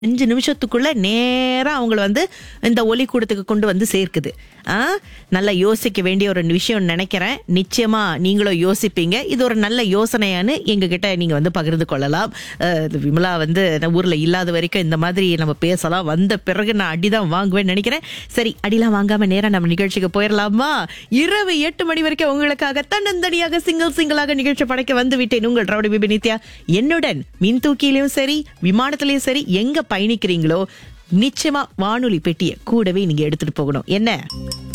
அஞ்சு நிமிஷத்துக்குள்ள நேரா அவங்கள வந்து இந்த ஒலி கூடத்துக்கு கொண்டு வந்து சேர்க்குது ஆ நல்லா யோசிக்க வேண்டிய ஒரு விஷயம் நினைக்கிறேன் நிச்சயமா நீங்களும் யோசிப்பீங்க இது ஒரு நல்ல யோசனையான்னு எங்ககிட்ட நீங்க வந்து பகிர்ந்து கொள்ளலாம் அஹ், இது விமலா வந்து நான் ஊர்ல இல்லாத வரைக்கும் இந்த மாதிரி நம்ம பேசலாம் வந்த பிறகு நான் அடிதான் வாங்குவேன்னு நினைக்கிறேன் சரி அடிலாம் வாங்காம நேரா நம்ம நிகழ்ச்சிக்கு போயிடலாமா இரவு எட்டு மணி வரைக்கும் உங்களுக்காக தன்னந்தனியாக சிங்கிள் சிங்கிளாக நிகழ்ச்சி படைக்க வந்து விட்டேன் உங்கள் ரவுடி பிபி நித்யா என்னுடன் மின் தூக்கிலையும் சரி விமானத்திலையும் சரி எங்க பயணிக்கிறீங்களோ நிச்சயமா வானொலி பெட்டியை கூடவே நீங்க எடுத்துட்டு போகணும் என்ன